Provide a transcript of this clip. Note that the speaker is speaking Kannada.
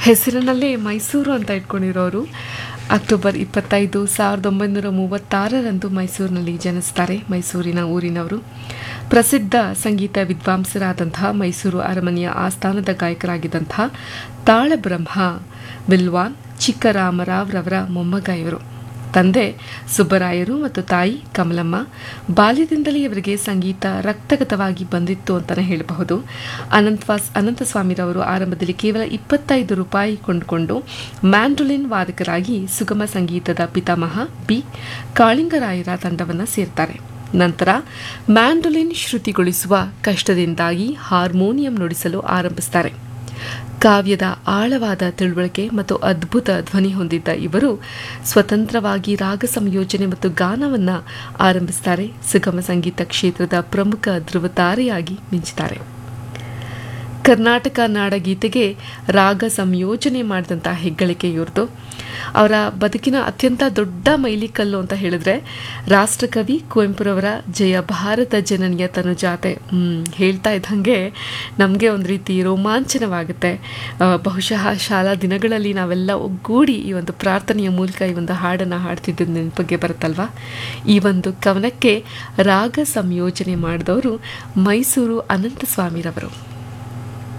ಹೆಸರಿನಲ್ಲೇ ಮೈಸೂರು ಅಂತ ಇಟ್ಕೊಂಡಿರೋರು ಅಕ್ಟೋಬರ್ ಇಪ್ಪತ್ತೈದು ಸಾವಿರದ ಒಂಬೈನೂರ ಮೂವತ್ತಾರರಂದು ಮೈಸೂರಿನಲ್ಲಿ ಜನಿಸ್ತಾರೆ ಮೈಸೂರಿನ ಊರಿನವರು ಪ್ರಸಿದ್ಧ ಸಂಗೀತ ವಿದ್ವಾಂಸರಾದಂತಹ ಮೈಸೂರು ಅರಮನೆಯ ಆಸ್ಥಾನದ ಗಾಯಕರಾಗಿದ್ದಂತಹ ತಾಳಬ್ರಹ್ಮ ವಿಲ್ವಾನ್ ಚಿಕ್ಕರಾಮರಾವ್ರವರ ಮೊಮ್ಮಗ ಇವರು ತಂದೆ ಸುಬ್ಬರಾಯರು ಮತ್ತು ತಾಯಿ ಕಮಲಮ್ಮ ಬಾಲ್ಯದಿಂದಲೇ ಇವರಿಗೆ ಸಂಗೀತ ರಕ್ತಗತವಾಗಿ ಬಂದಿತ್ತು ಅಂತಲೇ ಹೇಳಬಹುದು ಅನಂತವಾಸ್ ಅನಂತಸ್ವಾಮಿರವರು ಆರಂಭದಲ್ಲಿ ಕೇವಲ ಇಪ್ಪತ್ತೈದು ರೂಪಾಯಿ ಕೊಂಡುಕೊಂಡು ಮ್ಯಾಂಡ್ರೋಲಿನ್ ವಾದಕರಾಗಿ ಸುಗಮ ಸಂಗೀತದ ಪಿತಾಮಹ ಬಿ ಕಾಳಿಂಗರಾಯರ ತಂಡವನ್ನು ಸೇರ್ತಾರೆ ನಂತರ ಮ್ಯಾಂಡೋಲಿನ್ ಶ್ರುತಿಗೊಳಿಸುವ ಕಷ್ಟದಿಂದಾಗಿ ಹಾರ್ಮೋನಿಯಂ ನುಡಿಸಲು ಆರಂಭಿಸ್ತಾರೆ ಕಾವ್ಯದ ಆಳವಾದ ತಿಳುವಳಿಕೆ ಮತ್ತು ಅದ್ಭುತ ಧ್ವನಿ ಹೊಂದಿದ್ದ ಇವರು ಸ್ವತಂತ್ರವಾಗಿ ರಾಗ ಸಂಯೋಜನೆ ಮತ್ತು ಗಾನವನ್ನು ಆರಂಭಿಸ್ತಾರೆ ಸುಗಮ ಸಂಗೀತ ಕ್ಷೇತ್ರದ ಪ್ರಮುಖ ಧ್ರುವತಾರೆಯಾಗಿ ಮಿಂಚುತ್ತಾರೆ ಕರ್ನಾಟಕ ನಾಡಗೀತೆಗೆ ರಾಗ ಸಂಯೋಜನೆ ಮಾಡಿದಂಥ ಹೆಗ್ಗಳಿಕೆ ಇವ್ರದ್ದು ಅವರ ಬದುಕಿನ ಅತ್ಯಂತ ದೊಡ್ಡ ಮೈಲಿಕಲ್ಲು ಅಂತ ಹೇಳಿದ್ರೆ ರಾಷ್ಟ್ರಕವಿ ಕುವೆಂಪುರವರ ಜಯ ಭಾರತ ಜನನಿಯ ತನುಜಾತೆ ಹ್ಮ್, ಹೇಳ್ತಾ ಇದ್ದಂಗೆ ನಮಗೆ ಒಂದು ರೀತಿ ರೋಮಾಂಚನವಾಗುತ್ತೆ ಆ, ಬಹುಶಃ ಶಾಲಾ ದಿನಗಳಲ್ಲಿ ನಾವೆಲ್ಲ ಒಗ್ಗೂಡಿ ಈ ಒಂದು ಪ್ರಾರ್ಥನೆಯ ಮೂಲಕ ಈ ಒಂದು ಹಾಡನ್ನು ಹಾಡ್ತಿದ್ದ ನೆನಪಿಗೆ ಬರುತ್ತಲ್ವಾ ಈ ಒಂದು ಕವನಕ್ಕೆ ರಾಗ ಸಂಯೋಜನೆ ಮಾಡಿದವರು ಮೈಸೂರು ಅನಂತಸ್ವಾಮಿರವರು